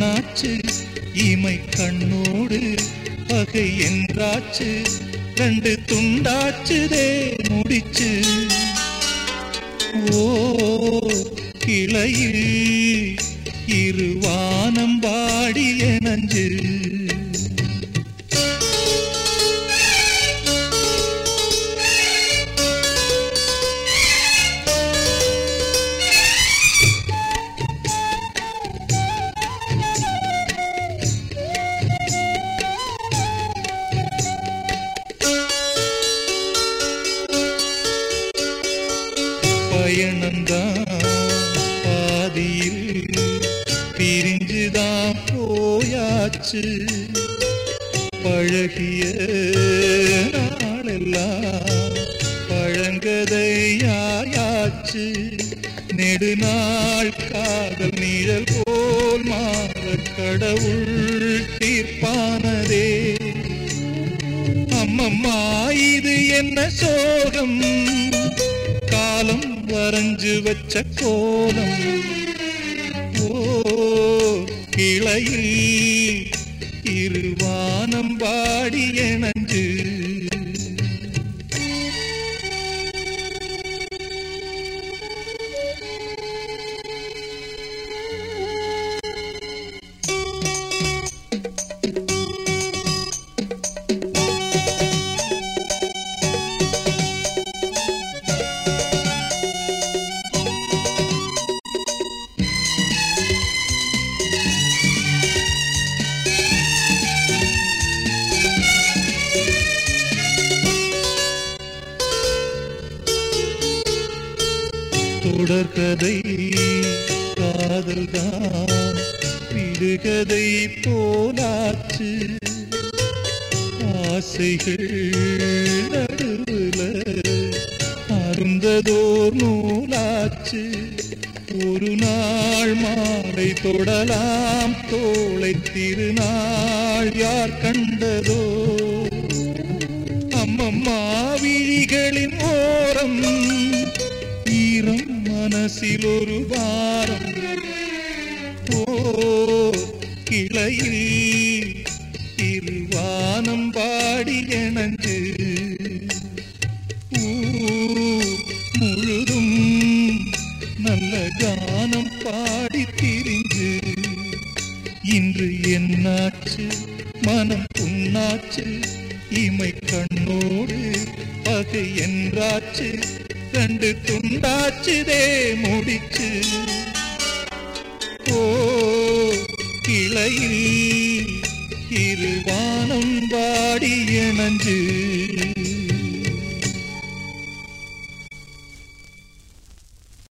என்னாச்சு இமை கண்ணோடு பகை என்றாச்சு ரெண்டு துண்டாச்சுதே முடிச்சு ஓ கிளையில் இருவானம் பாடிய நஞ்சு பயணந்தான் பாதியில் பிரிஞ்சுதான் போயாச்சு பழகிய நாளெல்லாம் பழங்கதையாயாச்சு நெடுநாள் காதல் நிழல் போல் மாற கடவுள் தீர்ப்பானதே அம்மம்மா இது என்ன சோகம் காலம் வரைஞ்சு வச்ச கோலம் ஓ கிளையில் இருவானம் பாடிய நஞ்சு தொடர்கதை காதல்தான் விடுகதை போலாச்சு ஆசைகள் நடுவுல அருந்ததோர் நூலாச்சு ஒரு நாள் மாலை தொடலாம் தோளை திருநாள் யார் கண்டதோ அம்மம்மா விழிகளின் ஓரம் ஈரம் மனசில் ஒரு வாரம் ஓ கிளையில் இருவானம் பாடிய நஞ்சு ஊர் முழுதும் நல்ல கானம் பாடி திரிஞ்சு இன்று என்னாச்சு மனம் புண்ணாச்சு இமை கண்ணோடு பகை என்றாச்சு கண்டு துண்டாச்சுதே முடிச்சு ஓ கிளையில் இருவானம் வாடிய நஞ்சு